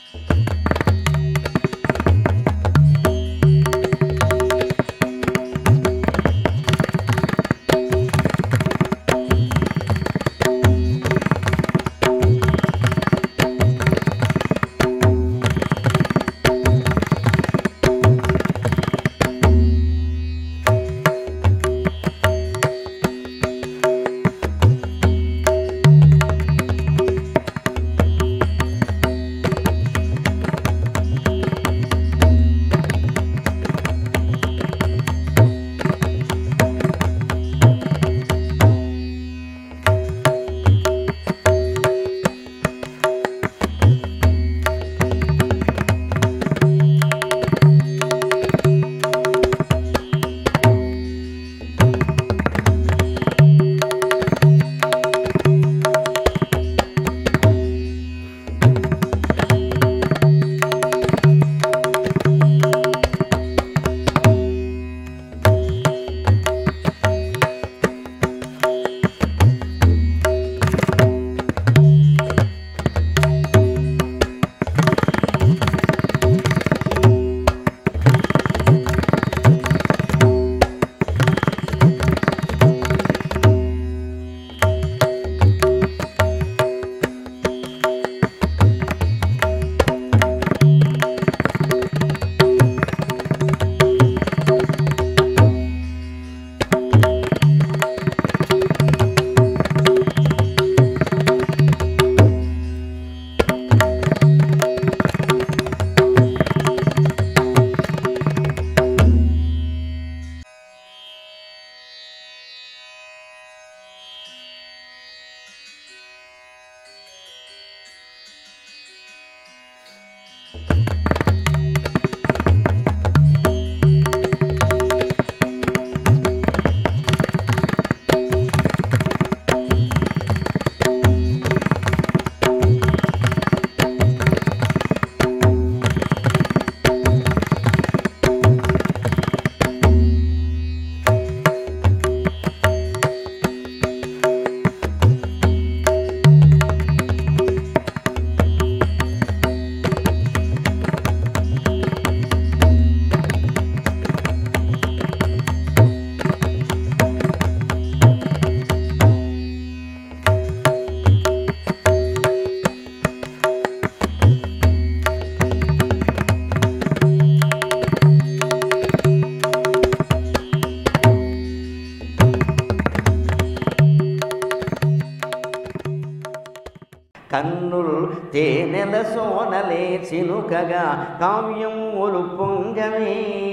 కన్నుల్ తేనెల సోనలే చినుకగా కావ్యములు పొంగమే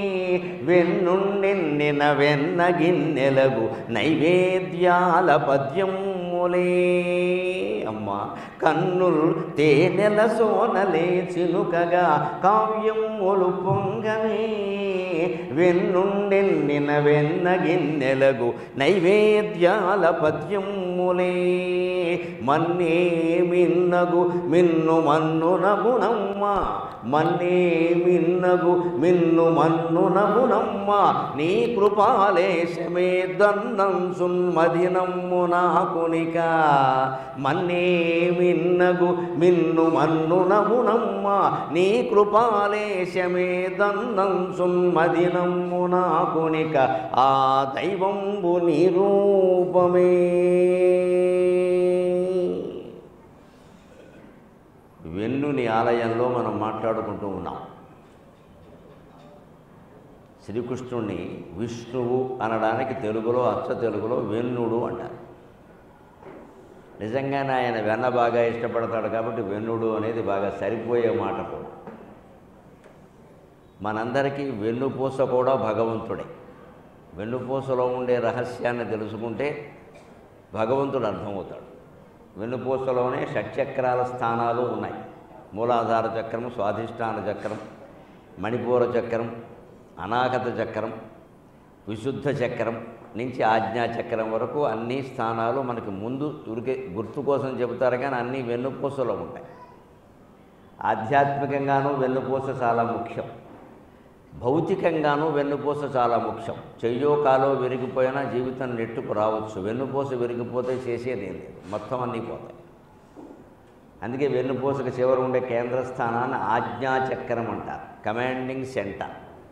వెన్నుండెన్నిన వెన్న గిన్నెలగు నైవేద్యాల పద్యములే అమ్మా కన్నుల్ తేనెల సోనలే చినుకగా కావ్యములు పొంగమే వెన్నుండెన్నిన వెన్న గిన్నెలగు నైవేద్యాల పద్యములే మన్నే మిన్నగు మిన్ను మన్ను నగునమ్మ మన్నే మిన్నగు మిన్ను మన్ను నగునమ్మ నీ కృపాలేశమే దన్నం సున్మదినమ్ము నాకునిక మన్నే మిన్నగు మిన్ను మన్ను నగునమ్మ నీ కృపాలేశమే దన్నం సున్మదినమ్ము నాకునిక ఆ దైవంబు నిరూపమే వెన్నుని ఆలయంలో మనం మాట్లాడుకుంటూ ఉన్నాం శ్రీకృష్ణుణ్ణి విష్ణువు అనడానికి తెలుగులో అచ్చ తెలుగులో వెన్నుడు అంటారు నిజంగానే ఆయన వెన్న బాగా ఇష్టపడతాడు కాబట్టి వెన్నుడు అనేది బాగా సరిపోయే మాట కూడా మనందరికీ వెన్నుపూస కూడా భగవంతుడే వెన్నుపూసలో ఉండే రహస్యాన్ని తెలుసుకుంటే భగవంతుడు అర్థమవుతాడు వెన్నుపూసలోనే షట్చక్రాల స్థానాలు ఉన్నాయి మూలాధార చక్రం స్వాధిష్టాన చక్రం మణిపూర చక్రం అనాగత చక్రం విశుద్ధ చక్రం నుంచి ఆజ్ఞా చక్రం వరకు అన్ని స్థానాలు మనకి ముందు ఉరికే గుర్తు కోసం చెబుతారు కానీ అన్నీ వెన్నుపూసలో ఉంటాయి ఆధ్యాత్మికంగానూ వెన్నుపూస చాలా ముఖ్యం భౌతికంగానూ వెన్నుపూస చాలా ముఖ్యం చెయ్యో కాలో విరిగిపోయినా జీవితం నెట్టుకు రావచ్చు వెన్నుపూస విరిగిపోతే చేసేది ఏం లేదు మొత్తం అన్నీ పోతాయి అందుకే వెన్నుపూసకు చివర ఉండే కేంద్ర స్థానాన్ని ఆజ్ఞాచక్రం అంటారు కమాండింగ్ సెంటర్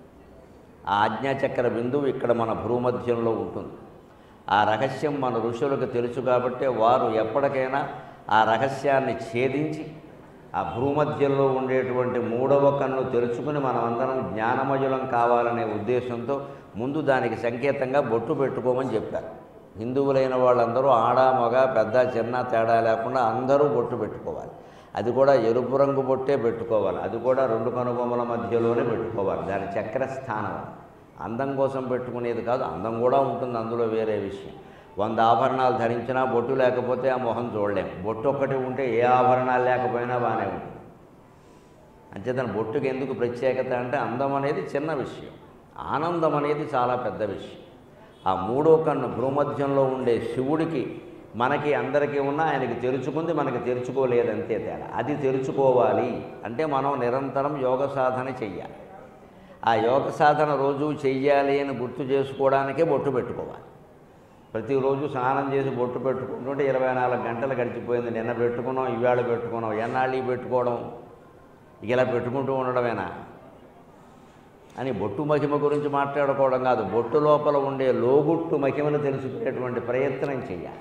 ఆ ఆజ్ఞాచక్ర బిందువు ఇక్కడ మన భూమధ్యంలో ఉంటుంది ఆ రహస్యం మన ఋషులకు తెలుసు కాబట్టి వారు ఎప్పటికైనా ఆ రహస్యాన్ని ఛేదించి ఆ భూమధ్యంలో ఉండేటువంటి మూడవ కన్ను తెలుసుకుని మనమందరం జ్ఞానమయులం కావాలనే ఉద్దేశంతో ముందు దానికి సంకేతంగా బొట్టు పెట్టుకోమని చెప్పారు హిందువులైన వాళ్ళందరూ ఆడ మగ పెద్ద చిన్న తేడా లేకుండా అందరూ బొట్టు పెట్టుకోవాలి అది కూడా ఎరుపు రంగు బొట్టే పెట్టుకోవాలి అది కూడా రెండు కనుబొమ్మల మధ్యలోనే పెట్టుకోవాలి దాని చక్రస్థానం అందం కోసం పెట్టుకునేది కాదు అందం కూడా ఉంటుంది అందులో వేరే విషయం వంద ఆభరణాలు ధరించినా బొట్టు లేకపోతే ఆ మొహం చూడలేం బొట్టు ఒక్కటి ఉంటే ఏ ఆభరణాలు లేకపోయినా బాగానే ఉంటుంది అంచేతన బొట్టుకి ఎందుకు ప్రత్యేకత అంటే అందం అనేది చిన్న విషయం ఆనందం అనేది చాలా పెద్ద విషయం ఆ మూడో కన్ను భూమధ్యంలో ఉండే శివుడికి మనకి అందరికీ ఉన్న ఆయనకి తెరుచుకుంది మనకి తెరుచుకోలేదంతే తేడా అది తెరుచుకోవాలి అంటే మనం నిరంతరం యోగ సాధన చెయ్యాలి ఆ యోగ సాధన రోజు చెయ్యాలి అని గుర్తు చేసుకోవడానికే బొట్టు పెట్టుకోవాలి ప్రతిరోజు స్నానం చేసి బొట్టు పెట్టుకుంటుంటే ఇరవై నాలుగు గంటలు గడిచిపోయింది నిన్న పెట్టుకున్నాం ఇవాళ పెట్టుకున్నాం ఎన్నాళ్ళు పెట్టుకోవడం ఇక ఇలా పెట్టుకుంటూ ఉండడమేనా అని బొట్టు మహిమ గురించి మాట్లాడుకోవడం కాదు బొట్టు లోపల ఉండే లోగుట్టు మహిమను తెలుసుకునేటువంటి ప్రయత్నం చేయాలి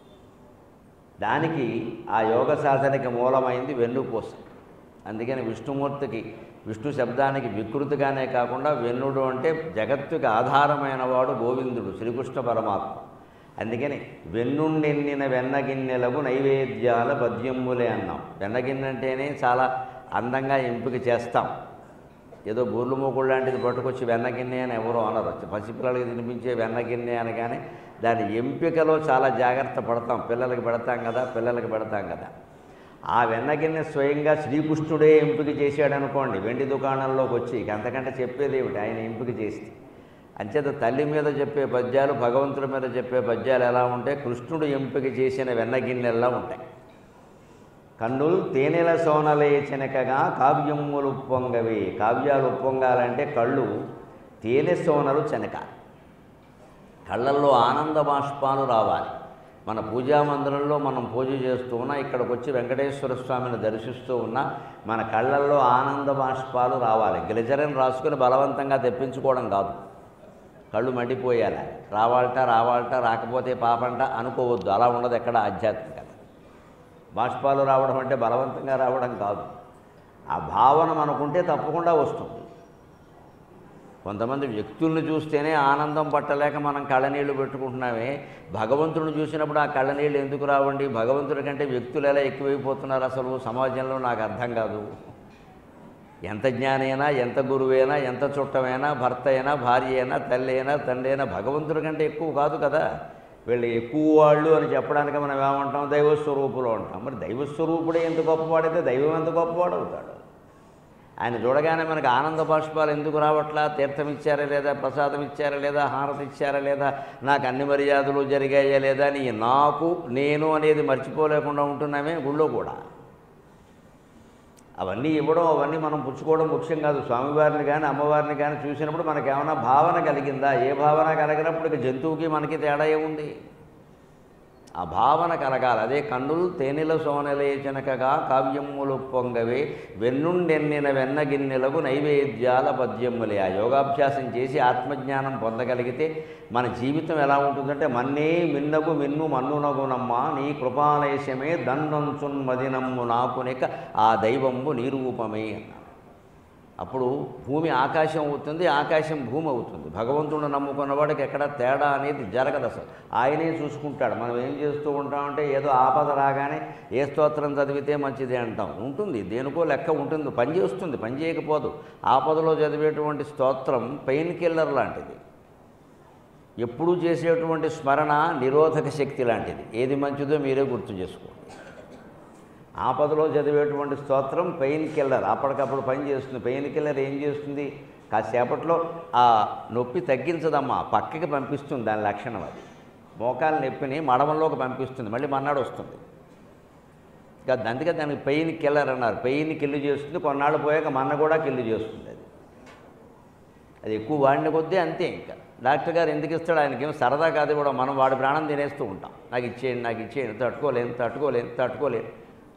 దానికి ఆ యోగ సాధనకి మూలమైంది వెన్నుపూస అందుకని విష్ణుమూర్తికి విష్ణు శబ్దానికి వికృతిగానే కాకుండా వెన్నుడు అంటే జగత్తుకి ఆధారమైన వాడు గోవిందుడు శ్రీకృష్ణ పరమాత్మ అందుకని వెన్నుండెన్నిన వెన్నగిన్నెలకు నైవేద్యాల పద్యములే అన్నాం వెన్నగిన్నె అంటేనే చాలా అందంగా ఎంపిక చేస్తాం ఏదో బూర్లు మూకుడు లాంటిది పట్టుకొచ్చి వెన్నగిన్నె అని ఎవరో అనరు పసిపిల్లలకి తినిపించే వెన్నగిన్నె అనగానే దాని ఎంపికలో చాలా జాగ్రత్త పడతాం పిల్లలకి పెడతాం కదా పిల్లలకి పెడతాం కదా ఆ వెన్నగిన్నె స్వయంగా శ్రీకృష్ణుడే ఎంపిక చేశాడు అనుకోండి వెండి దుకాణంలోకి వచ్చి ఇక అంతకంటే చెప్పేది ఏమిటి ఆయన ఎంపిక చేస్తే అంచేత తల్లి మీద చెప్పే పద్యాలు భగవంతుడి మీద చెప్పే పద్యాలు ఎలా ఉంటాయి కృష్ణుడు ఎంపిక చేసిన వెన్నగిన్నెల్లా ఉంటాయి కన్నులు తేనెల సోనలే చెనకగా కావ్యములు ఉప్పొంగవి కావ్యాలు ఉప్పొంగాలంటే కళ్ళు తేనె సోనలు చెనకాలి కళ్ళల్లో ఆనంద బాష్పాలు రావాలి మన పూజా మందిరంలో మనం పూజ చేస్తూ ఉన్నా ఇక్కడికి వచ్చి వెంకటేశ్వర స్వామిని దర్శిస్తూ ఉన్నా మన కళ్ళల్లో ఆనంద బాష్పాలు రావాలి గ్లిజరిన్ రాసుకుని బలవంతంగా తెప్పించుకోవడం కాదు కళ్ళు మండిపోయాలి రావాలట రావాలట రాకపోతే పాపంట అనుకోవద్దు అలా ఉండదు ఎక్కడ ఆధ్యాత్మికత బాష్పాలు రావడం అంటే బలవంతంగా రావడం కాదు ఆ భావన మనకుంటే తప్పకుండా వస్తుంది కొంతమంది వ్యక్తుల్ని చూస్తేనే ఆనందం పట్టలేక మనం కళ్ళనీళ్ళు పెట్టుకుంటున్నామే భగవంతుడిని చూసినప్పుడు ఆ కళ్ళనీళ్ళు ఎందుకు రావండి భగవంతుడి కంటే వ్యక్తులు ఎలా ఎక్కువైపోతున్నారు అసలు సమాజంలో నాకు అర్థం కాదు ఎంత జ్ఞానైనా ఎంత గురువైనా ఎంత చుట్టమైనా భర్త అయినా భార్య అయినా తల్లి అయినా తండ్రి అయినా భగవంతుడి కంటే ఎక్కువ కాదు కదా వీళ్ళు ఎక్కువ వాళ్ళు అని చెప్పడానికి మనం ఏమంటాం దైవస్వరూపులు అంటాం మరి దైవస్వరూపుడే ఎంత గొప్పవాడైతే దైవం ఎంత గొప్పవాడు అవుతాడు ఆయన చూడగానే మనకు ఆనంద బాష్పాలు ఎందుకు రావట్లా తీర్థం ఇచ్చారా లేదా ప్రసాదం ఇచ్చారా లేదా హారతి ఇచ్చారా లేదా నాకు అన్ని మర్యాదలు జరిగాయా లేదా అని ఈ నాకు నేను అనేది మర్చిపోలేకుండా ఉంటున్నామే గుళ్ళో కూడా అవన్నీ ఇవ్వడం అవన్నీ మనం పుచ్చుకోవడం ముఖ్యం కాదు స్వామివారిని కానీ అమ్మవారిని కానీ చూసినప్పుడు మనకు ఏమైనా భావన కలిగిందా ఏ భావన కలిగినప్పుడు ఇక జంతువుకి మనకి తేడా ఏముంది ఆ భావన కలగాలి అదే కన్నులు తేనెల సోనలేచనకగా కావ్యములు పొంగవే వెన్నుండెన్నిన వెన్నగిన్నెలకు నైవేద్యాల పద్యములే ఆ యోగాభ్యాసం చేసి ఆత్మజ్ఞానం పొందగలిగితే మన జీవితం ఎలా ఉంటుందంటే మన్నే మిన్నగు మిన్ను మన్నునగునమ్మ నీ కృపాలేశమే దండంచున్ మదినమ్ము నాకునిక ఆ దైవంబు నీరూపమే అన్నారు అప్పుడు భూమి ఆకాశం అవుతుంది ఆకాశం భూమి అవుతుంది భగవంతుడు నమ్ముకున్న వాడికి ఎక్కడ తేడా అనేది జరగదు అసలు ఆయనే చూసుకుంటాడు మనం ఏం చేస్తూ ఉంటామంటే ఏదో ఆపద రాగానే ఏ స్తోత్రం చదివితే మంచిది అంటాం ఉంటుంది దేనికో లెక్క ఉంటుంది పని చేస్తుంది పని చేయకపోదు ఆపదలో చదివేటువంటి స్తోత్రం పెయిన్ కిల్లర్ లాంటిది ఎప్పుడూ చేసేటువంటి స్మరణ నిరోధక శక్తి లాంటిది ఏది మంచిదో మీరే గుర్తు చేసుకోండి ఆపదలో చదివేటువంటి స్తోత్రం పెయిన్ కిల్లర్ అప్పటికప్పుడు పని చేస్తుంది పెయిన్ కిల్లర్ ఏం చేస్తుంది కాసేపట్లో ఆ నొప్పి తగ్గించదమ్మా పక్కకి పంపిస్తుంది దాని లక్షణం అది మోకాల నొప్పిని మడమల్లోకి పంపిస్తుంది మళ్ళీ మన్నాడు వస్తుంది ఇక అందుకే దానికి పెయిన్ కిల్లర్ అన్నారు పెయిన్ కిల్లు చేస్తుంది కొన్నాళ్ళు పోయాక మన్న కూడా కిల్లు చేస్తుంది అది అది ఎక్కువ వాడిన కొద్దీ అంతే ఇంకా డాక్టర్ గారు ఎందుకు ఇస్తాడు ఆయనకేం సరదా కాదు కూడా మనం వాడి ప్రాణం తినేస్తూ ఉంటాం నాకు ఇచ్చేయండి నాకు ఇచ్చేయండి తట్టుకోలేను తట్టుకోలేను తట్టుకోలేను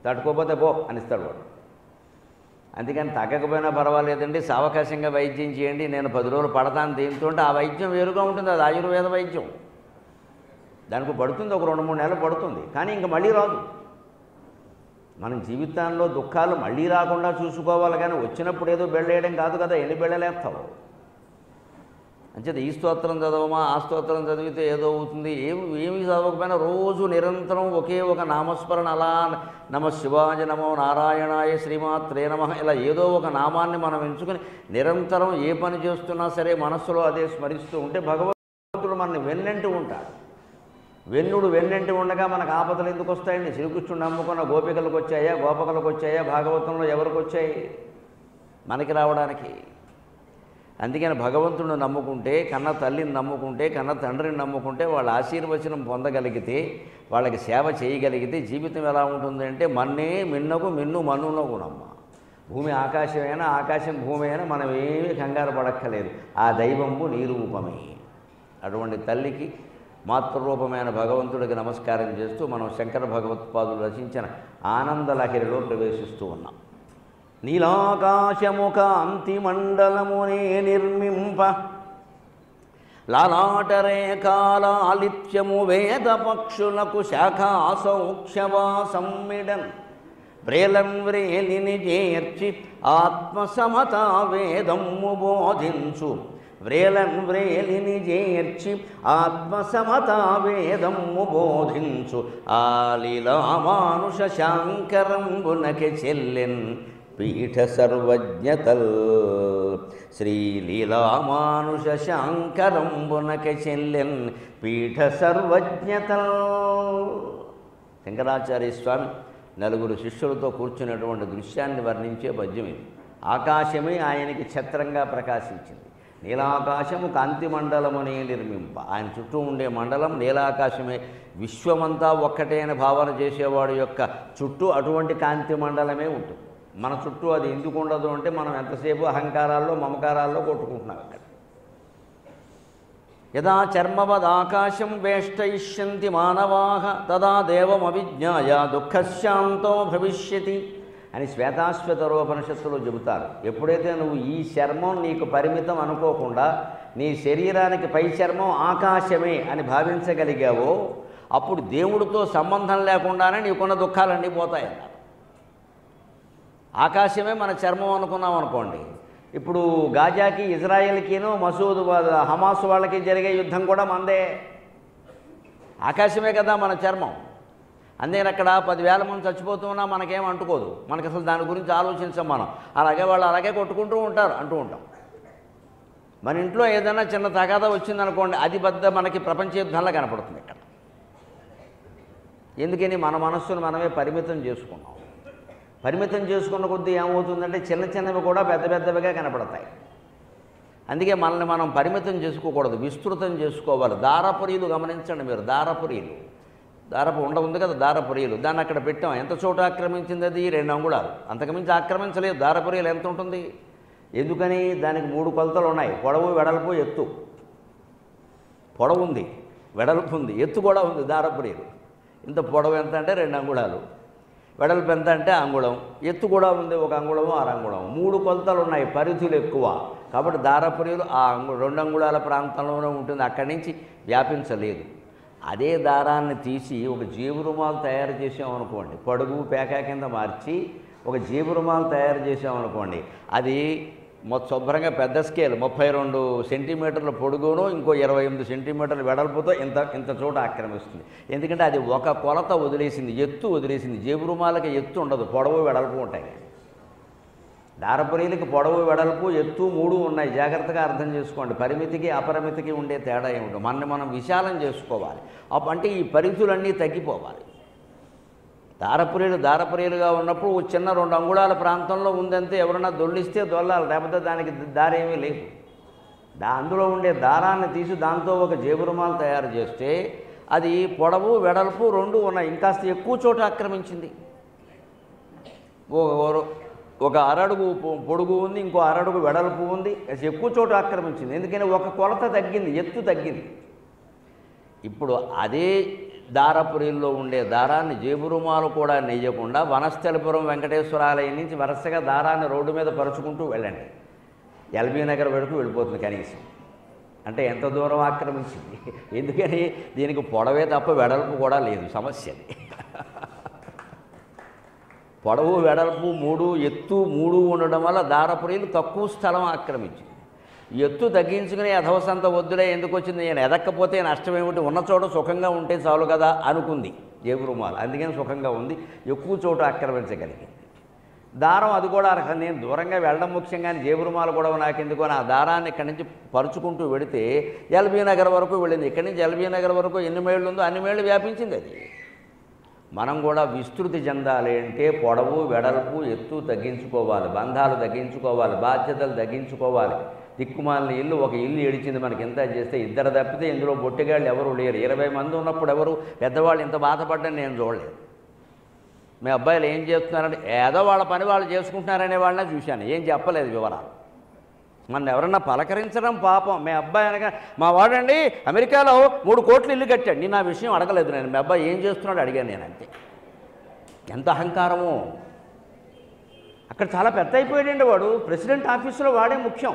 తట్టుకోపోతే పో అనిస్తాడు వాడు అందుకని తగ్గకపోయినా పర్వాలేదండి సావకాశంగా వైద్యం చేయండి నేను పది రోజులు పడతాను దీంతో అంటే ఆ వైద్యం వేరుగా ఉంటుంది అది ఆయుర్వేద వైద్యం దానికి పడుతుంది ఒక రెండు మూడు నెలలు పడుతుంది కానీ ఇంక మళ్ళీ రాదు మన జీవితాల్లో దుఃఖాలు మళ్ళీ రాకుండా చూసుకోవాలి కానీ వచ్చినప్పుడు ఏదో బెళ్ళేయడం కాదు కదా ఎన్ని బెళ్ళలేస్తావు అంచేత ఈ స్తోత్రం చదవమా ఆ స్తోత్రం చదివితే ఏదో అవుతుంది ఏమి ఏమి చదవకపోయినా రోజు నిరంతరం ఒకే ఒక నామస్మరణ అలా నమ శివాయ నమో నారాయణాయ శ్రీమాత్రే నమ ఇలా ఏదో ఒక నామాన్ని మనం ఎంచుకుని నిరంతరం ఏ పని చేస్తున్నా సరే మనస్సులో అదే స్మరిస్తూ ఉంటే భగవంతుడు మనని వెన్నంటూ ఉంటాడు వెన్నుడు వెన్నంటి ఉండగా మనకు ఆపదలు ఎందుకు వస్తాయండి శ్రీకృష్ణుడు నమ్ముకున్న గోపికలకు వచ్చాయా గోపకలకు వచ్చాయా భాగవతంలో ఎవరికి వచ్చాయి మనకి రావడానికి అందుకని భగవంతుడిని నమ్ముకుంటే కన్న తల్లిని నమ్ముకుంటే కన్న తండ్రిని నమ్ముకుంటే వాళ్ళ ఆశీర్వచనం పొందగలిగితే వాళ్ళకి సేవ చేయగలిగితే జీవితం ఎలా ఉంటుంది అంటే మన్నే మిన్నకు మిన్ను మన్నునకు నమ్మ భూమి ఆకాశమైనా ఆకాశం భూమి అయినా మనం ఏమీ కంగారు పడక్కలేదు ఆ దైవంబు నీ రూపమే అటువంటి తల్లికి మాతృరూపమైన భగవంతుడికి నమస్కారం చేస్తూ మనం శంకర భగవత్పాదులు రచించిన ఆనందలహరిలో ప్రవేశిస్తూ ఉన్నాం నీలాకాశము కాంతి మండలమునే నిర్మింప లాలాటరేకాలాలిత్యము వేద పక్షులకు శాఖా సౌక్షవా సమ్మిడన్ వ్రేలం వ్రేలిని చేర్చి ఆత్మసమతా వేదమ్ము బోధించు వ్రేలన్ వ్రేలిని చేర్చి ఆత్మసమతా వేదమ్ము బోధించు ఆలిలామానుష శాంకరంబునకి చెల్లెన్ పీఠ సర్వజ్ఞతల్ శ్రీలీలామానుష శాంకరంబునకి చెల్లెన్ పీఠ సర్వజ్ఞతల్ శంకరాచార్య స్వామి నలుగురు శిష్యులతో కూర్చున్నటువంటి దృశ్యాన్ని వర్ణించే పద్యం ఇది ఆకాశమే ఆయనకి ఛత్రంగా ప్రకాశించింది నీలాకాశము కాంతి మండలముని నిర్మింప ఆయన చుట్టూ ఉండే మండలం నీలాకాశమే విశ్వమంతా ఒక్కటే అని భావన చేసేవాడు యొక్క చుట్టూ అటువంటి కాంతి మండలమే ఉంటుంది మన చుట్టూ అది ఎందుకు ఉండదు అంటే మనం ఎంతసేపు అహంకారాల్లో మమకారాల్లో కొట్టుకుంటున్నాం అక్కడ యదా చర్మవదాకాశం వేష్టయిష్యంతి మానవా తదా దేవమవిజ్ఞాయ దుఃఖశాంతో భవిష్యతి అని శ్వేతాశ్వత రూపనిషత్తులో చెబుతారు ఎప్పుడైతే నువ్వు ఈ చర్మం నీకు పరిమితం అనుకోకుండా నీ శరీరానికి పై చర్మం ఆకాశమే అని భావించగలిగావో అప్పుడు దేవుడితో సంబంధం లేకుండానే నీకున్న దుఃఖాలన్నీ పోతాయన్నారు ఆకాశమే మన చర్మం అనుకున్నాం అనుకోండి ఇప్పుడు గాజాకి ఇజ్రాయెల్కిను మసూద్ వా- హమాస్ వాళ్ళకి జరిగే యుద్ధం కూడా మందే ఆకాశమే కదా మన చర్మం అందుకని అక్కడ పదివేల మంది చచ్చిపోతున్నా మనకేం అంటుకోదు మనకి అసలు దాని గురించి ఆలోచించాం మనం అలాగే వాళ్ళు అలాగే కొట్టుకుంటూ ఉంటారు అంటూ ఉంటాం మన ఇంట్లో ఏదైనా చిన్న తగాదా వచ్చిందనుకోండి అది పెద్ద మనకి ప్రపంచ యుద్ధంలో కనపడుతుంది ఇక్కడ ఎందుకని మన మనస్సును మనమే పరిమితం చేసుకున్నాం పరిమితం చేసుకున్న కొద్దీ ఏమవుతుందంటే చిన్న చిన్నవి కూడా పెద్ద పెద్దవిగా కనపడతాయి అందుకే మనల్ని మనం పరిమితం చేసుకోకూడదు విస్తృతం చేసుకోవాలి దారపురీలు గమనించండి మీరు దారపురీలు దారపు ఉండ ఉంది కదా దారపురీలు దాన్ని అక్కడ పెట్టాం ఎంత చోట ఆక్రమించింది అది రెండు అంగుళాలు అంతకుమించి ఆక్రమించలేదు దారపురీలు ఎంత ఉంటుంది ఎందుకని దానికి మూడు కొలతలు ఉన్నాయి పొడవు వెడల్పు ఎత్తు పొడవు ఉంది వెడల్పు ఉంది ఎత్తు కూడా ఉంది దారపురీలు ఇంత పొడవు ఎంత అంటే రెండు అంగుళాలు వెడల్పు ఎంత అంటే అంగుళం ఎత్తు కూడా ఉంది ఒక అంగుళము అరంగుళం మూడు కొలతలు ఉన్నాయి పరిధులు ఎక్కువ కాబట్టి దారపురీలు ఆ అంగు రెండు అంగుళాల ప్రాంతంలోనే ఉంటుంది అక్కడి నుంచి వ్యాపించలేదు అదే దారాన్ని తీసి ఒక జీవురుమాలు తయారు చేసామనుకోండి పొడుగు పేకా కింద మార్చి ఒక జీవురుమాలు తయారు చేసామనుకోండి అది మొత్తం శుభ్రంగా పెద్ద స్కేల్ ముప్పై రెండు సెంటీమీటర్ల పొడుగును ఇంకో ఇరవై ఎనిమిది సెంటీమీటర్ల వెడల్పుతో ఇంత ఇంత చోట ఆక్రమిస్తుంది ఎందుకంటే అది ఒక కొలత వదిలేసింది ఎత్తు వదిలేసింది జేబురుమాలకి ఎత్తు ఉండదు పొడవు వెడల్పు ఉంటాయి దారపురీలకి పొడవు వెడల్పు ఎత్తు మూడు ఉన్నాయి జాగ్రత్తగా అర్థం చేసుకోండి పరిమితికి అపరిమితికి ఉండే తేడా ఏమిటో మనని మనం విశాలం చేసుకోవాలి అప్పు- అంటే ఈ పరిధులన్నీ తగ్గిపోవాలి దారపురీలు దారపురీలుగా ఉన్నప్పుడు ఓ చిన్న రెండు అంగుళాల ప్రాంతంలో ఉందంటే ఎవరన్నా దొల్లిస్తే దొల్లాలి లేకపోతే దానికి దారేమీ లేదు దా అందులో ఉండే దారాన్ని తీసి దాంతో ఒక జేబురుమాలు తయారు చేస్తే అది పొడవు వెడల్పు రెండు ఉన్నాయి ఇంకాస్త ఎక్కువ చోట ఆక్రమించింది ఓ- ఒక అరడుగు పొ- పొడుగు ఉంది ఇంకో అరడుగు వెడల్పు ఉంది అది ఎక్కువ చోట ఆక్రమించింది ఎందుకని ఒక కొలత తగ్గింది ఎత్తు తగ్గింది ఇప్పుడు అదే దారపురిలో ఉండే దారాన్ని జేబు రుమాలు కూడా నెయ్యకుండా వనస్థలిపురం వెంకటేశ్వర ఆలయం నుంచి వరుసగా దారాన్ని రోడ్డు మీద పరుచుకుంటూ వెళ్ళండి ఎల్బీ నగర్ వరకు వెళ్ళిపోతుంది కనీసం అంటే ఎంత దూరం ఆక్రమించింది ఎందుకని దీనికి పొడవే తప్ప వెడల్పు కూడా లేదు సమస్య అది పొడవు వెడల్పు మూడు ఎత్తు మూడు ఉండడం వల్ల దారపురీలు తక్కువ స్థలం ఆక్రమించింది ఎత్తు తగ్గించుకుని అధవసంత వద్దులే ఎందుకు వచ్చింది నేను ఎదక్కపోతే నష్టం ఏమిటి ఉన్న చోట సుఖంగా ఉంటే చాలు కదా అనుకుంది జేబు రుమాలు అందుకని సుఖంగా ఉంది ఎక్కువ చోటు ఆక్రమించగలిగింది దారం అది కూడా అర్హత నేను దూరంగా వెళ్ళడం ముఖ్యం కానీ జేబు రుమాలు కూడా నాకెందుకు అని ఆ దారాన్ని ఇక్కడి నుంచి పరుచుకుంటూ వెడితే ఎల్బీ నగర్ వరకు వెళ్ళింది ఇక్కడి నుంచి ఎల్బీ నగర్ వరకు ఎన్ని మైళ్ళు ఉందో అన్ని మైళ్ళు వ్యాపించింది అది మనం కూడా విస్తృతి చెందాలి అంటే పొడవు వెడల్పు ఎత్తు తగ్గించుకోవాలి బంధాలు తగ్గించుకోవాలి బాధ్యతలు తగ్గించుకోవాలి దిక్కుమాలిన ఇల్లు ఒక ఇల్లు ఏడిచింది మనకి ఎంత చేస్తే ఇద్దరు తప్పితే ఇందులో బొట్టిగాళ్ళు ఎవరు లేరు ఇరవై మంది ఉన్నప్పుడు ఎవరు పెద్దవాళ్ళు ఇంత బాధపడ్డా నేను చూడలేదు మీ అబ్బాయిలు ఏం చేస్తున్నారంటే ఏదో వాళ్ళ పని వాళ్ళు చేసుకుంటున్నారనే వాళ్ళనే చూశాను ఏం చెప్పలేదు వివరాలు మన ఎవరన్నా పలకరించడం పాపం మీ అబ్బాయి అనగా మా వాడండి అమెరికాలో మూడు కోట్లు ఇల్లు కట్టాడు నేను ఆ విషయం అడగలేదు నేను మీ అబ్బాయి ఏం చేస్తున్నాడు అడిగాను నేను అంతే ఎంత అహంకారమో అక్కడ చాలా పెద్ద అయిపోయాడండి వాడు ప్రెసిడెంట్ ఆఫీసులో వాడే ముఖ్యం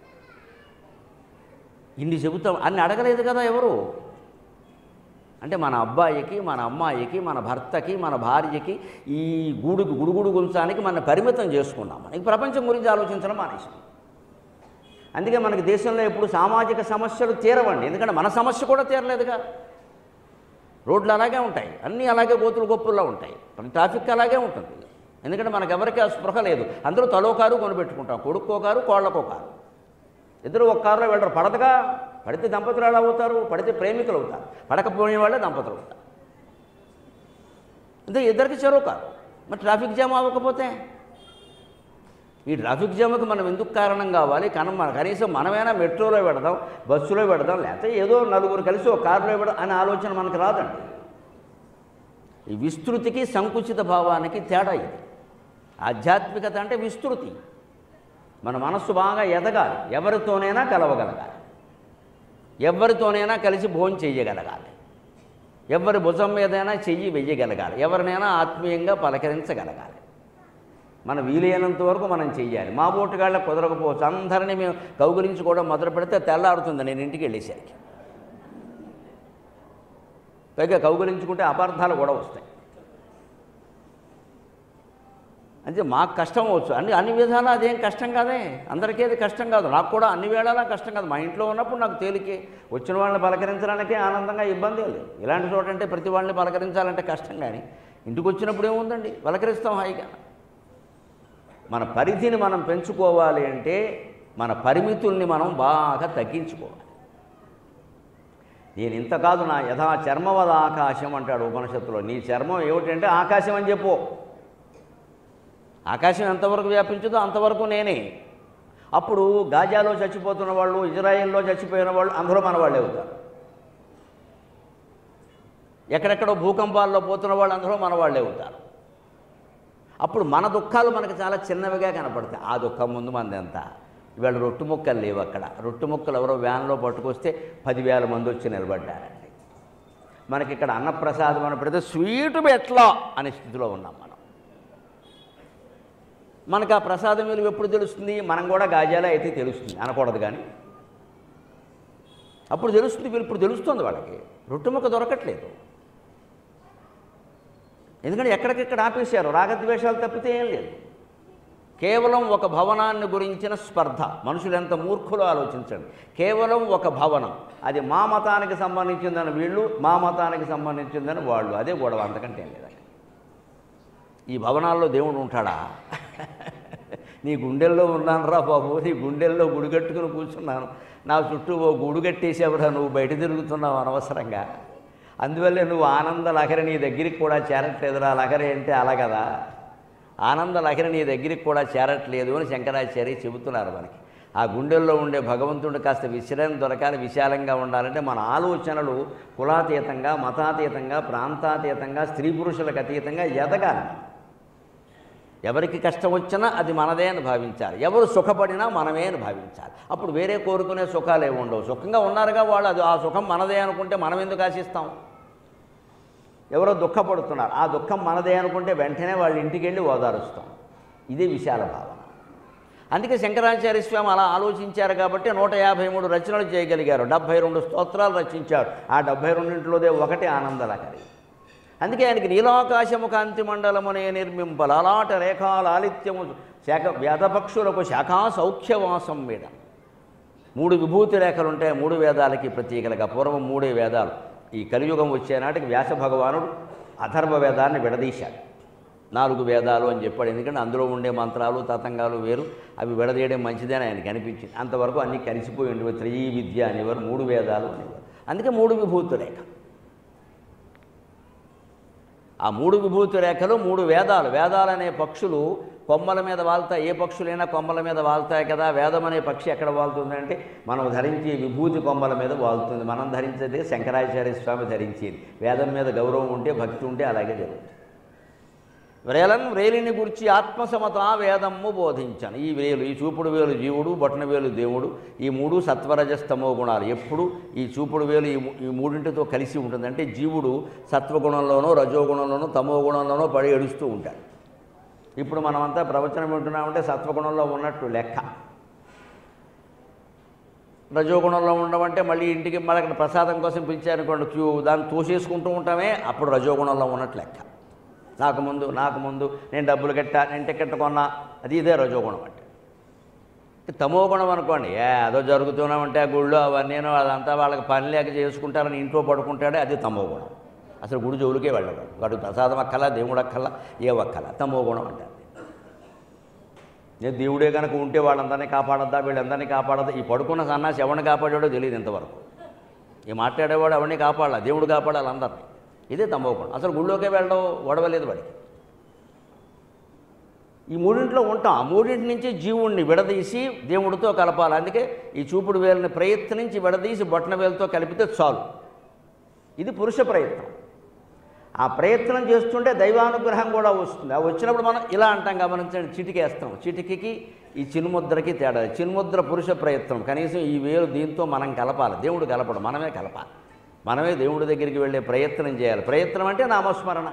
ఇన్ని చెబుతాం అన్ని అడగలేదు కదా ఎవరు అంటే మన అబ్బాయికి మన అమ్మాయికి మన భర్తకి మన భార్యకి ఈ గూడుకు గుడుగుడు గుంచానికి మన పరిమితం చేసుకున్నాం మనకి ప్రపంచం గురించి ఆలోచించడం మానేసాం అందుకే మనకి దేశంలో ఎప్పుడు సామాజిక సమస్యలు తీరవండి ఎందుకంటే మన సమస్య కూడా తీరలేదుగా రోడ్లు అలాగే ఉంటాయి అన్నీ అలాగే గోతులు గొప్పుల్లో ఉంటాయి మన ట్రాఫిక్ అలాగే ఉంటుంది ఎందుకంటే మనకు ఎవరికి ఆ స్పృహ లేదు అందరూ తలో కారు కొనిపెట్టుకుంటాం కొడుక్కో కారు కోళ్ళకో కారు ఇద్దరు ఒక కారులో వెళ్ళరు పడదుగా పడితే దంపతులు ఎలా అవుతారు పడితే ప్రేమికులు అవుతారు పడకపోయిన వాళ్ళే దంపతులు అవుతారు అంటే ఇద్దరికి చెరువు కారు మరి ట్రాఫిక్ జామ్ అవ్వకపోతే ఈ ట్రాఫిక్ జామ్కి మనం ఎందుకు కారణం కావాలి కనం మన కనీసం మనమైనా మెట్రోలో పెడదాం బస్సులో పెడదాం లేకపోతే ఏదో నలుగురు కలిసి ఒక కారులో పెడదాం అనే ఆలోచన మనకు రాదండి ఈ విస్తృతికి సంకుచిత భావానికి తేడా ఇది ఆధ్యాత్మికత అంటే విస్తృతి మన మనస్సు బాగా ఎదగాలి ఎవరితోనైనా కలవగలగాలి ఎవరితోనైనా కలిసి భోజనం చేయగలగాలి ఎవరి భుజం మీదైనా చెయ్యి వెయ్యగలగాలి ఎవరినైనా ఆత్మీయంగా పలకరించగలగాలి మన వీలైనంత వరకు మనం చెయ్యాలి మా బోటుగాళ్ళ కుదరకపోవచ్చు అందరినీ మేము కౌగులించుకోవడం మొదలు పెడితే తెల్లారుతుంది నేను ఇంటికి వెళ్ళేసరికి పైగా కౌగులించుకుంటే అపార్థాలు కూడా వస్తాయి అంటే మాకు కష్టం అవచ్చు అన్ని అన్ని విధాలా అదేం కష్టం కాదే అందరికీ అది కష్టం కాదు నాకు కూడా అన్ని వేళలా కష్టం కాదు మా ఇంట్లో ఉన్నప్పుడు నాకు తేలికే వచ్చిన వాళ్ళని పలకరించడానికి ఆనందంగా ఇబ్బంది లేదు ఇలాంటి చోట అంటే ప్రతి వాళ్ళని పలకరించాలంటే కష్టం కానీ ఇంటికి వచ్చినప్పుడు ఏముందండి పలకరిస్తాం హాయిగా మన పరిధిని మనం పెంచుకోవాలి అంటే మన పరిమితుల్ని మనం బాగా తగ్గించుకోవాలి నేను ఇంత కాదు నా యథా చర్మవద ఆకాశం అంటాడు ఉపనిషత్తులో నీ చర్మం ఏమిటంటే ఆకాశం అని చెప్పు ఆకాశం ఎంతవరకు వ్యాపించదో అంతవరకు నేనే అప్పుడు గాజాలో చచ్చిపోతున్న వాళ్ళు ఇజ్రాయిల్లో చచ్చిపోయిన వాళ్ళు అందరూ మన వాళ్ళే అవుతారు ఎక్కడెక్కడో భూకంపాల్లో పోతున్న వాళ్ళు అందరూ మన వాళ్ళే అవుతారు అప్పుడు మన దుఃఖాలు మనకు చాలా చిన్నవిగా కనపడతాయి ఆ దుఃఖం ముందు మనది ఎంత ఇవాళ రొట్టు ముక్కలు లేవు అక్కడ రొట్టు ముక్కలు ఎవరో వ్యాన్లో పట్టుకొస్తే పదివేల మంది వచ్చి నిలబడ్డారండి మనకి ఇక్కడ అన్నప్రసాదం అని పెడితే స్వీటు ఎట్లా అనే స్థితిలో ఉన్నాం మనం మనకు ఆ ప్రసాదం విలువ ఎప్పుడు తెలుస్తుంది మనం కూడా గాజాలే అయితే తెలుస్తుంది అనకూడదు కానీ అప్పుడు తెలుస్తుంది వీళ్ళు ఇప్పుడు తెలుస్తుంది వాళ్ళకి రొట్టె ముక్క దొరకట్లేదు ఎందుకంటే ఎక్కడికెక్కడ ఆపేశారు రాగద్వేషాలు తప్పితే ఏం లేదు కేవలం ఒక భవనాన్ని గురించిన స్పర్ధ మనుషులు ఎంత మూర్ఖులో ఆలోచించండి కేవలం ఒక భవనం అది మా మతానికి సంబంధించిందని వీళ్ళు మా మతానికి సంబంధించిందని వాళ్ళు అదే గొడవ అంతకంటే ఏం లేదండి ఈ భవనాల్లో దేవుడు ఉంటాడా నీ గుండెల్లో ఉన్నాను రా బాబు నీ గుండెల్లో గుడి కట్టుకుని కూర్చున్నాను నా చుట్టూ ఓ గుడి కట్టేసేవరా నువ్వు బయట తిరుగుతున్నావు అనవసరంగా అందువల్లే నువ్వు ఆనంద లహరి నీ దగ్గరికి కూడా చేరట్లేదురా లహరి అంటే అలా కదా ఆనంద లహరి నీ దగ్గరికి కూడా చేరట్లేదు అని శంకరాచార్య చెబుతున్నారు మనకి ఆ గుండెల్లో ఉండే భగవంతుడు కాస్త విశ్రాంతి దొరకాలి విశాలంగా ఉండాలంటే మన ఆలోచనలు కులాతీతంగా మతాతీతంగా ప్రాంతాతీతంగా స్త్రీ పురుషులకు అతీతంగా ఎదగాలి ఎవరికి కష్టం వచ్చినా అది మనదే అని భావించాలి ఎవరు సుఖపడినా మనమే అని భావించాలి అప్పుడు వేరే కోరుకునే సుఖాలు ఏమి ఉండవు సుఖంగా ఉన్నారుగా వాళ్ళు అది ఆ సుఖం మనదే అనుకుంటే మనం ఎందుకు ఆశిస్తాం ఎవరో దుఃఖపడుతున్నారు ఆ దుఃఖం మనదే అనుకుంటే వెంటనే వాళ్ళ ఇంటికి వెళ్ళి ఓదారుస్తాం ఇదే విశాల భావన అందుకే శంకరాచార్య స్వామి అలా ఆలోచించారు కాబట్టి నూట యాభై మూడు రచనలు చేయగలిగారు డెబ్భై రెండు స్తోత్రాలు రచించారు ఆ డెబ్భై రెండింటిలోదే ఒకటి ఆనందలకరి అందుకే ఆయనకి నీలాకాశము కాంతి మండలమునే నిర్మింపల అలాట రేఖాలాలిత్యము శాఖ వేదపక్షులకు శాఖా సౌఖ్యవాసం మీద మూడు విభూతి రేఖలు ఉంటాయి మూడు వేదాలకి ప్రతీకలుగా పూర్వం మూడే వేదాలు ఈ కలియుగం వచ్చే నాటికి వ్యాస భగవానుడు అథర్వ వేదాన్ని విడదీశాడు నాలుగు వేదాలు అని చెప్పాడు ఎందుకంటే అందులో ఉండే మంత్రాలు తతంగాలు వేరు అవి విడదీయడం మంచిదని ఆయనకి అనిపించింది అంతవరకు అన్నీ కలిసిపోయి ఉండేవి త్రయీ విద్య అనేవారు మూడు వేదాలు అనేవారు అందుకే మూడు విభూతి రేఖ ఆ మూడు విభూతి రేఖలు మూడు వేదాలు వేదాలు అనే పక్షులు కొమ్మల మీద వాళ్తాయి ఏ పక్షులైనా కొమ్మల మీద వాళ్తాయి కదా వేదం అనే పక్షి ఎక్కడ వాళ్తుంది అంటే మనం ధరించే విభూతి కొమ్మల మీద వాళ్తుంది మనం ధరించేదే శంకరాచార్య స్వామి ధరించేది వేదం మీద గౌరవం ఉంటే భక్తి ఉంటే అలాగే జరుగుతుంది వ్రేలను వ్రేలిని గురించి ఆత్మసమత వేదమ్ము బోధించాను ఈ వేలు ఈ చూపుడు వేలు జీవుడు బొటన వేలు దేవుడు ఈ మూడు సత్వరజస్తమో గుణాలు ఎప్పుడు ఈ చూపుడు వేలు ఈ మూ- ఈ మూడింటితో కలిసి ఉంటుంది అంటే జీవుడు సత్వగుణంలోనో రజోగుణంలోనో తమో గుణంలోనో పడి ఏడుస్తూ ఉంటాడు ఇప్పుడు మనమంతా ప్రవచనం వింటున్నామంటే సత్వగుణంలో ఉన్నట్టు లెక్క రజోగుణంలో ఉండమంటే మళ్ళీ ఇంటికి మళ్ళీ అక్కడ ప్రసాదం కోసం పిలిచారనుకోండి క్యూ దాన్ని తోసేసుకుంటూ ఉంటామే అప్పుడు రజోగుణంలో ఉన్నట్టు లెక్క నాకు ముందు నాకు ముందు నేను డబ్బులు కట్టా నేను టికెట్ కొన్నా అది ఇదే రజోగుణం అంటే తమో గుణం అనుకోండి ఏ అదో జరుగుతున్నామంటే ఆ గుళ్ళు అవన్నీ అదంతా వాళ్ళకి పని లేక చేసుకుంటారని ఇంట్లో పడుకుంటాడే అది తమో గుణం అసలు గుడి జోలికే వెళ్ళడం వాడు ప్రసాదం అక్కల దేవుడు అక్కల ఏ ఒక్కల తమో గుణం అంటారు నేను దేవుడే కనుక ఉంటే వాళ్ళందరినీ కాపాడద్దా వీళ్ళందరినీ కాపాడద్దా ఈ పడుకున్న సన్నాసి ఎవరిని కాపాడాడో తెలియదు ఇంతవరకు ఈ మాట్లాడేవాడు ఎవరిని కాపాడాల దేవుడు కాపాడాలి అందరినీ ఇదే తమోగుణం అసలు గుళ్ళోకే వెళ్ళడం గొడవలేదు వాడికి ఈ మూడింట్లో ఉంటాం ఆ మూడింటి నుంచి జీవుణ్ణి విడదీసి దేవుడితో కలపాలి అందుకే ఈ చూపుడు వేలుని ప్రయత్నించి విడదీసి బొట్టన వేలుతో కలిపితే చాలు ఇది పురుష ప్రయత్నం ఆ ప్రయత్నం చేస్తుంటే దైవానుగ్రహం కూడా వస్తుంది ఆ వచ్చినప్పుడు మనం ఇలా అంటాం గమనించండి చిటికేస్తాం చిటికి ఈ చిన్ముద్రకి తేడా చిన్ముద్ర పురుష ప్రయత్నం కనీసం ఈ వేలు దీంతో మనం కలపాలి దేవుడు కలపడు మనమే కలపాలి మనమే దేవుడి దగ్గరికి వెళ్ళే ప్రయత్నం చేయాలి ప్రయత్నం అంటే నామస్మరణ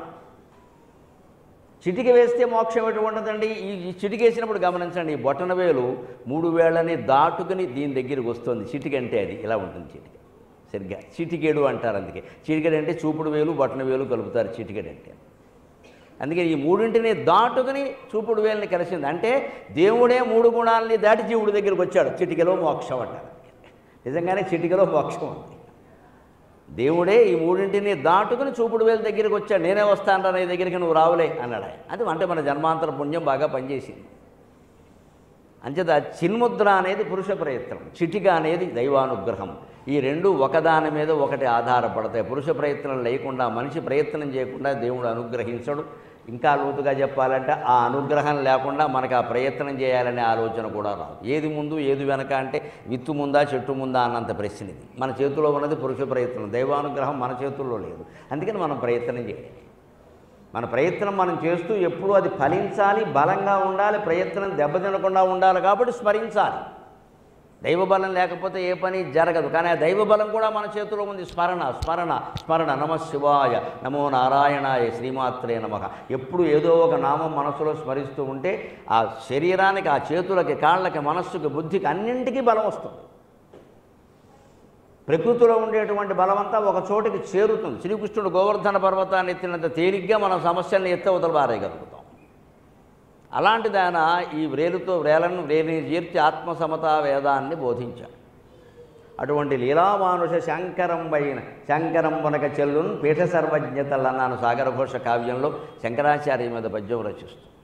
చిటిక వేస్తే మోక్షం ఎటు ఉండదండి ఈ ఈ చిటికేసినప్పుడు గమనించండి ఈ బొటన వేలు మూడు వేళ్ళని దాటుకుని దీని దగ్గరికి వస్తుంది చిటిక అంటే అది ఇలా ఉంటుంది చిటిక సరిగ్గా చిటికెడు అంటారు అందుకే చిటికెడు అంటే చూపుడు వేలు బొటన వేలు కలుపుతారు చిటికెడు అంటే అందుకే ఈ మూడింటిని దాటుకుని చూపుడు వేలుని కలిసింది అంటే దేవుడే మూడు గుణాలని దాటి జీవుడి దగ్గరికి వచ్చాడు చిటికెలో మోక్షం అంటారు నిజంగానే చిటికెలో మోక్షం ఉంది దేవుడే ఈ మూడింటిని దాటుకుని చూపుడు వేలు దగ్గరికి వచ్చాడు నేనే వస్తాను నీ దగ్గరికి నువ్వు రావులే అన్నాడు ఆయన అది అంటే మన జన్మాంతర పుణ్యం బాగా పనిచేసింది అంచేత చిన్ముద్ర అనేది పురుష ప్రయత్నం చిటిక అనేది దైవానుగ్రహం ఈ రెండు ఒకదాని మీద ఒకటి ఆధారపడతాయి పురుష ప్రయత్నం లేకుండా మనిషి ప్రయత్నం చేయకుండా దేవుడు అనుగ్రహించడు ఇంకా లోతుగా చెప్పాలంటే ఆ అనుగ్రహం లేకుండా మనకు ఆ ప్రయత్నం చేయాలనే ఆలోచన కూడా రాదు ఏది ముందు ఏది వెనక అంటే విత్తు ముందా చెట్టు ముందా అన్నంత ప్రశ్న ఇది మన చేతిలో ఉన్నది పురుష ప్రయత్నం దైవానుగ్రహం మన చేతుల్లో లేదు అందుకని మనం ప్రయత్నం చేయాలి మన ప్రయత్నం మనం చేస్తూ ఎప్పుడూ అది ఫలించాలి బలంగా ఉండాలి ప్రయత్నం దెబ్బతినకుండా ఉండాలి కాబట్టి స్మరించాలి దైవబలం లేకపోతే ఏ పని జరగదు కానీ ఆ దైవబలం కూడా మన చేతిలో ఉంది స్మరణ స్మరణ స్మరణ నమ శివాయ నమో నారాయణాయ శ్రీమాత్రే నమః ఎప్పుడు ఏదో ఒక నామం మనసులో స్మరిస్తూ ఉంటే ఆ శరీరానికి ఆ చేతులకి కాళ్ళకి మనస్సుకి బుద్ధికి అన్నింటికీ బలం వస్తుంది ప్రకృతిలో ఉండేటువంటి బలమంతా ఒక చోటికి చేరుతుంది శ్రీకృష్ణుడు గోవర్ధన పర్వతాన్ని ఎత్తినంత తేలిగ్గా మన సమస్యల్ని ఎత్తవతలు పారేయగలుగుతాం అలాంటిది ఆయన ఈ వ్రేలుతో వ్రేలను వ్రేలిని చేర్చి ఆత్మసమతా వేదాన్ని బోధించాడు అటువంటి లీలామానుష శంకరంబైన శంకరంబనక చెల్లున్ పీఠ సర్వజ్ఞతలన్నాను సాగరఘోష కావ్యంలో శంకరాచార్య మీద పద్యం రచిస్తూ